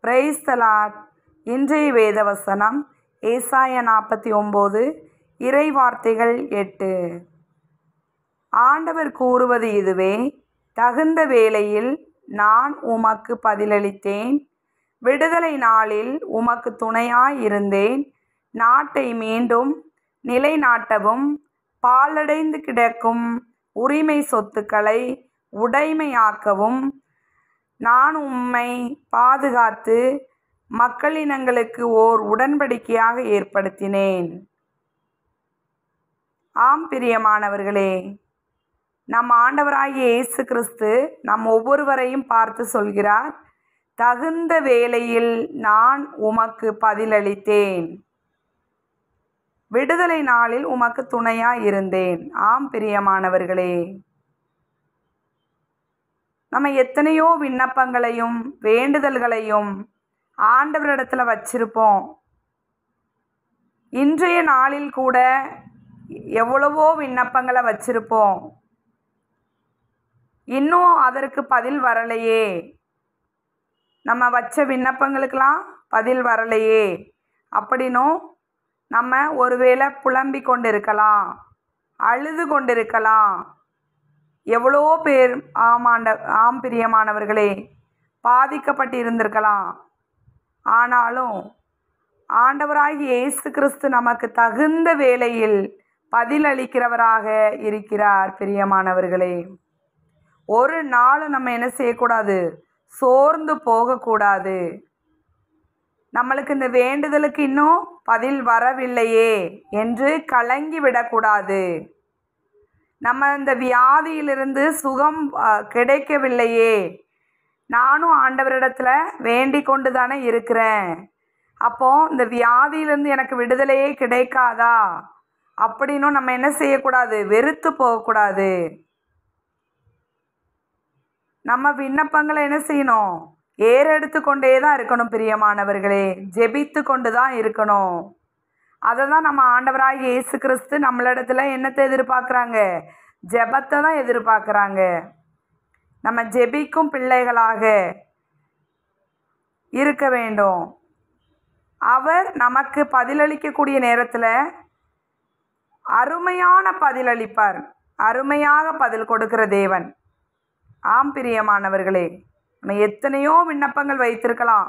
praise the Lord இன்றைய வேதவசனம் ஏசாய நாற்பத்தி ஒம்பது இறை வார்த்தைகள் எட்டு ஆண்டவர் கூறுவது இதுவே தகுந்த வேளையில் நான் உமக்கு பதிலளித்தேன் விடுதலை நாளில் உமக்கு துணையாய் இருந்தேன் நாட்டை மீண்டும் நிலைநாட்டவும் பாழடைந்து கிடக்கும் உரிமை சொத்துக்களை உடைமையாக்கவும் நான் உம்மை பாதுகாத்து மக்களினங்களுக்கு ஓர் உடன்படிக்கையாக ஏற்படுத்தினேன் ஆம் பிரியமானவர்களே நம் ஆண்டவராகிய இயேசு கிறிஸ்து நம் ஒவ்வொருவரையும் பார்த்து சொல்கிறார் தகுந்த வேளையில் நான் உமக்கு பதிலளித்தேன் விடுதலை நாளில் உமக்கு துணையாக இருந்தேன் ஆம் பிரியமானவர்களே நம்ம எத்தனையோ விண்ணப்பங்களையும் வேண்டுதல்களையும் ஆண்டவரிடத்துல வச்சிருப்போம் இன்றைய நாளில் கூட எவ்வளவோ விண்ணப்பங்களை வச்சிருப்போம் இன்னும் அதற்கு பதில் வரலையே நம்ம வச்ச விண்ணப்பங்களுக்கெல்லாம் பதில் வரலையே அப்படின்னும் நம்ம ஒருவேளை புலம்பிக் கொண்டு இருக்கலாம் அழுது கொண்டிருக்கலாம் எவ்வளோ பேர் ஆமாண்ட ஆம் பிரியமானவர்களே பாதிக்கப்பட்டு இருந்திருக்கலாம் ஆனாலும் ஆண்டவராகிய இயேசு கிறிஸ்து நமக்கு தகுந்த வேளையில் பதிலளிக்கிறவராக இருக்கிறார் பிரியமானவர்களே ஒரு நாள் நம்ம என்ன செய்யக்கூடாது சோர்ந்து போகக்கூடாது நம்மளுக்கு இந்த வேண்டுதலுக்கு இன்னும் பதில் வரவில்லையே என்று கலங்கி விடக்கூடாது நம்ம இந்த வியாதியிலிருந்து சுகம் அஹ், கிடைக்கவில்லையே நானும் ஆண்டவரிடத்துல வேண்டிக் கொண்டு தானே இருக்கிறேன் அப்போ இந்த வியாதியிலிருந்து எனக்கு விடுதலையே கிடைக்காதா அப்படின்னும் நம்ம என்ன செய்யக்கூடாது வெறுத்து போகக்கூடாது நம்ம விண்ணப்பங்களை என்ன செய்யணும் ஏறெடுத்து கொண்டே தான் இருக்கணும் பிரியமானவர்களே ஜெபித்து கொண்டு தான் இருக்கணும் அதை தான் நம்ம ஆண்டவராக இயேசு கிறிஸ்து நம்மளிடத்துல என்னத்தை எதிர்பார்க்குறாங்க ஜெபத்தை தான் எதிர்பார்க்குறாங்க நம்ம ஜெபிக்கும் பிள்ளைகளாக இருக்க வேண்டும் அவர் நமக்கு பதிலளிக்கக்கூடிய நேரத்தில் அருமையான பதிலளிப்பார் அருமையாக பதில் கொடுக்கிற தேவன் ஆம் பிரியமானவர்களே நம்ம எத்தனையோ விண்ணப்பங்கள் வைத்திருக்கலாம்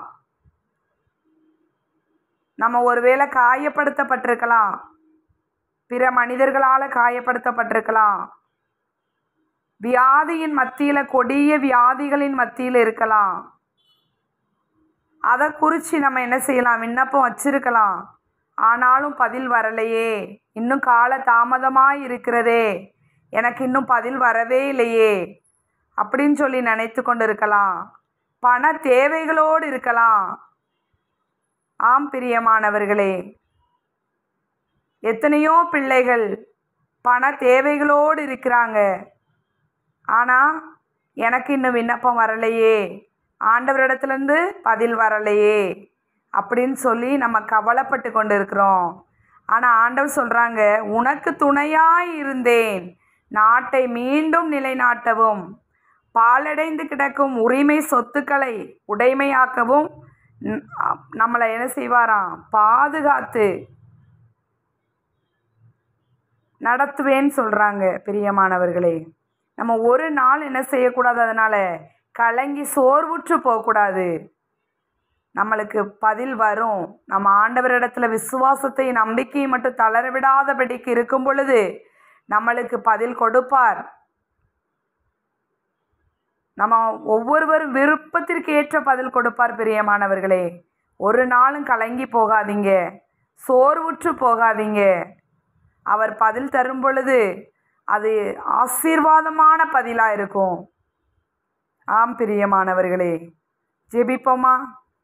நம்ம ஒருவேளை காயப்படுத்தப்பட்டிருக்கலாம் பிற மனிதர்களால் காயப்படுத்தப்பட்டிருக்கலாம் வியாதியின் மத்தியில் கொடிய வியாதிகளின் மத்தியில் இருக்கலாம் அதை குறித்து நம்ம என்ன செய்யலாம் விண்ணப்பம் வச்சிருக்கலாம் ஆனாலும் பதில் வரலையே இன்னும் கால தாமதமாக இருக்கிறதே எனக்கு இன்னும் பதில் வரவே இல்லையே அப்படின்னு சொல்லி நினைத்து கொண்டு இருக்கலாம் பண தேவைகளோடு இருக்கலாம் ஆம் பிரியமானவர்களே எத்தனையோ பிள்ளைகள் பண தேவைகளோடு இருக்கிறாங்க ஆனால் எனக்கு இன்னும் விண்ணப்பம் வரலையே ஆண்டவரிடத்துலேருந்து பதில் வரலையே அப்படின்னு சொல்லி நம்ம கவலைப்பட்டு கொண்டு இருக்கிறோம் ஆனால் ஆண்டவர் சொல்கிறாங்க உனக்கு துணையாய் இருந்தேன் நாட்டை மீண்டும் நிலைநாட்டவும் பாலடைந்து கிடக்கும் உரிமை சொத்துக்களை உடைமையாக்கவும் ந- நம்மளை என்ன செய்வாராம் பாதுகாத்து நடத்துவேன்னு சொல்கிறாங்க பிரியமானவர்களே நம்ம ஒரு நாள் என்ன செய்யக்கூடாது அதனால் கலங்கி சோர்வுற்று போகக்கூடாது நம்மளுக்கு பதில் வரும் நம்ம ஆண்டவரிடத்துல விசுவாசத்தை நம்பிக்கையை மட்டும் தளர விடாதபடிக்கு இருக்கும் பொழுது நம்மளுக்கு பதில் கொடுப்பார் நம்ம ஒவ்வொருவரும் விருப்பத்திற்கு ஏற்ற பதில் கொடுப்பார் பிரியமானவர்களே ஒரு நாளும் கலங்கி போகாதீங்க சோர்வுற்று போகாதீங்க அவர் பதில் தரும் பொழுது அது ஆசீர்வாதமான பதிலாக இருக்கும் ஆம் பிரியமானவர்களே ஜெபிப்போமா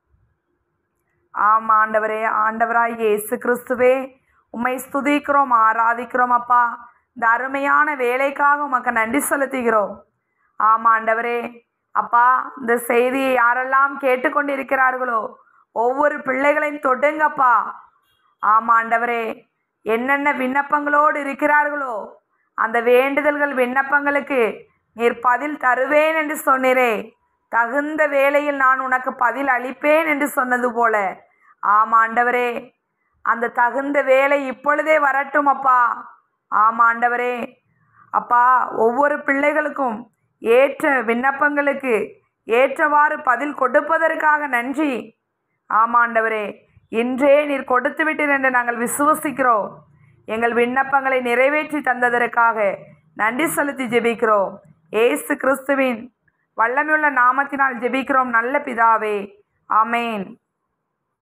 ஆம் ஆண்டவரே ஆண்டவராய் இயேசு கிறிஸ்துவே உம்மை ஸ்துதிக்கிறோம் ஆராதிக்கிறோம் அப்பா இந்த அருமையான வேலைக்காக உமக்கு நன்றி செலுத்துகிறோம் ஆம் ஆண்டவரே அப்பா இந்த செய்தியை யாரெல்லாம் கேட்டுக்கொண்டிருக்கிறார்களோ ஒவ்வொரு பிள்ளைகளையும் தொடுங்கப்பா ஆம் ஆண்டவரே என்னென்ன விண்ணப்பங்களோடு இருக்கிறார்களோ அந்த வேண்டுதல்கள் விண்ணப்பங்களுக்கு நீர் பதில் தருவேன் என்று சொன்னீரே தகுந்த வேளையில் நான் உனக்கு பதில் அளிப்பேன் என்று சொன்னது போல ஆம் ஆண்டவரே அந்த தகுந்த வேலை இப்பொழுதே வரட்டும் அப்பா ஆம் ஆண்டவரே அப்பா ஒவ்வொரு பிள்ளைகளுக்கும் ஏற்ற விண்ணப்பங்களுக்கு ஏற்றவாறு பதில் கொடுப்பதற்காக நன்றி ஆமாண்டவரே இன்றே நீர் கொடுத்து விட்டீர் என்று நாங்கள் விசுவசிக்கிறோம் எங்கள் விண்ணப்பங்களை நிறைவேற்றி தந்ததற்காக நன்றி செலுத்தி ஜெபிக்கிறோம் ஏசு கிறிஸ்துவின் வல்லமையுள்ள நாமத்தினால் ஜெபிக்கிறோம் நல்ல பிதாவே ஆமேன்